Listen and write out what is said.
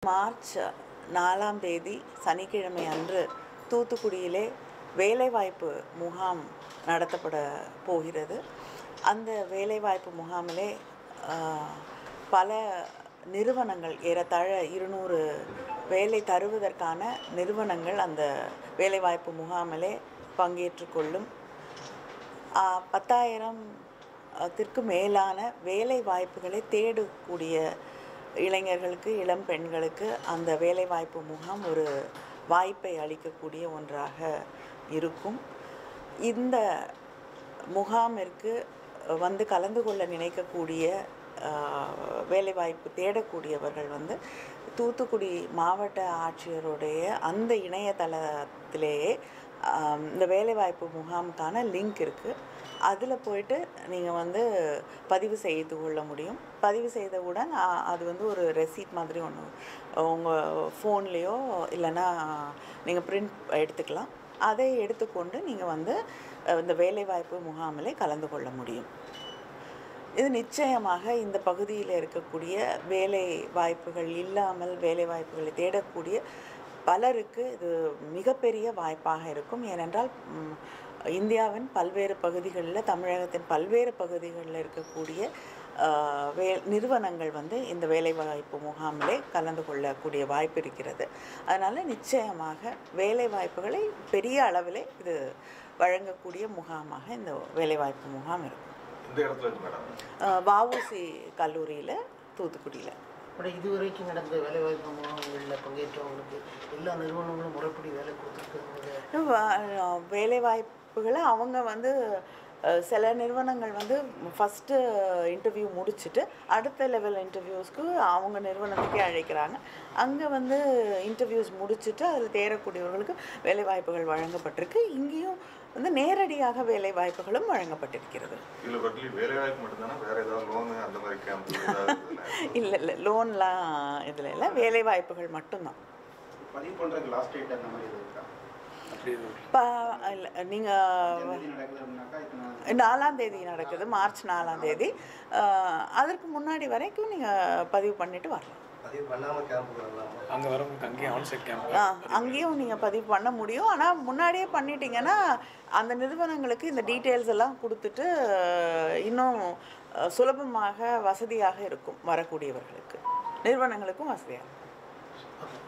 March நாலாம் தேதி சனிக்கிழமை அன்று தூத்துக்குடியிலே வேலைவாய்ப்பு முகாம் நடத்தப்பட போகிறது அந்த வேலைவாய்ப்பு முகாமிலே ஆஹ், பல நிறுவனங்கள் ஏறத்தாழ இருநூறு வேலை தருவதற்கான நிறுவனங்கள் அந்த வேலைவாய்ப்பு முகாமிலே பங்கேற்றுக்கொள்ளும் ஆஹ், பத்தாயிரம் த்திற்கு மேலான வேலை வாய்ப்புகளை தேடக்கூடிய இளைஞர்களுக்கு இளம் பெண்களுக்கு அந்த வேலைவாய்ப்பு முகாம் ஒரு வாய்ப்பை அளிக்கக்கூடிய ஒன்றாக இருக்கும் இந்த முகாமிற்கு வந்து கலந்து கொள்ள நினைக்கக்கூடிய ஆஹ், வேலைவாய்ப்பு தேடக்கூடியவர்கள் வந்து தூத்துக்குடி மாவட்ட ஆட்சியருடைய அந்த இணையதளத்திலேயே ஆம், இந்த வேலைவாய்ப்பு முகாமுக்கான லிங்க் இருக்குது அதில் போயிட்டு நீங்கள் வந்து பதிவு செய்து கொள்ள முடியும் பதிவு செய்தவுடன் ஆ, அது வந்து ஒரு ரெசீட் மாதிரி ஒன்று உங்கள் ஃபோன்லேயோ இல்லைன்னா நீங்கள் பிரிண்ட் எடுத்துக்கலாம் அதை எடுத்துக்கொண்டு நீங்கள் வந்து அஹ், இந்த வேலைவாய்ப்பு முகாமிலே கலந்து கொள்ள முடியும் இது நிச்சயமாக இந்த பகுதியில் இருக்கக்கூடிய வேலை வாய்ப்புகள் இல்லாமல் வேலை வாய்ப்புகளை தேடக்கூடிய பலருக்கு இது மிகப்பெரிய வாய்ப்பாக இருக்கும் ஏனென்றால் ம், இந்தியாவின் பல்வேறு பகுதிகளில் தமிழகத்தின் பல்வேறு பகுதிகளில் இருக்கக்கூடிய ஆஹ், வே நிறுவனங்கள் வந்து இந்த வேலைவாய்ப்பு முகாமிலே கலந்து கொள்ளக்கூடிய வாய்ப்பு இருக்கிறது அதனால் நிச்சயமாக வேலை வாய்ப்புகளை பெரிய அளவிலே இது வழங்கக்கூடிய முகாமாக இந்த வேலைவாய்ப்பு முகாம் இருக்கும் இந்த இடத்துல இருக்கு மேடம் ஆஹ் வஉசி கல்லூரியில் தூத்துக்குடியில் பட் இதுவரைக்கும் நடந்த வேலைவாய்ப்பு முகாம்களில் பங்கேற்றவங்களுக்கு எல்லா நிறுவனங்களும் முறைப்படி வேலை கொடுத்துருக்காங்க வேலை வாய்ப்புகளை அவங்க வந்து அஹ், சில நிறுவனங்கள் வந்து ஃபஸ்ட்டு இன்டர்வியூ முடிச்சுட்டு அடுத்த லெவல் இன்டர்வியூஸ்க்கு அவங்க நிறுவனத்துக்கே அழைக்கிறாங்க அங்கே வந்து இன்டர்வியூஸ் முடிச்சுட்டு அதில் தேரக்கூடியவர்களுக்கு வேலை வாய்ப்புகள் வழங்கப்பட்டிருக்கு இங்கேயும் வந்து நேரடியாக வேலை வாய்ப்புகளும் வழங்கப்பட்டிருக்கிறது இதுல பட்லி வேலை வாய்ப்பு மட்டும்தானே வேற ஏதாவது லோனு அந்த மாதிரி கேம்ப் ஏதாவது இருக்குதுல்ல? இல்லை இல்லை லோன்லாம் இதில் இல்லை வேலை வாய்ப்புகள் மட்டும்தான் பதிவு பண்ணுறதுக்கு லாஸ்ட் டேட் அந்த மாதிரி எதுவும் இருக்கா இப்போ இல்லை நீங்கள் தேதி நடக்குது அப்படின்னாக்கா இப்போ நாலாம் தேதி நடக்குது மார்ச் நாலாம் தேதி அஹ், அதற்கு முன்னாடி வரைக்கும் நீங்கள் பதிவு பண்ணிட்டு வரலாம் பதிவு பண்ணாமல் கேம்ப் வரலாமா அங்கே வரவங்களுக்கு அங்கேயும் ஆன்சைட் கேம்ப் ஆ, அங்கேயும் நீங்கள் பதிவு பண்ண முடியும் ஆனால் முன்னாடியே பண்ணிட்டீங்கன்னா அந்த நிறுவனங்களுக்கு இந்த டீட்டெயில்ஸ் எல்லாம் கொடுத்துட்டு அஹ், இன்னும் அஹ், சுலபமாக வசதியாக இருக்கும் வரக்கூடியவர்களுக்கு நிறுவனங்களுக்கும் வசதியாக இருக்கும்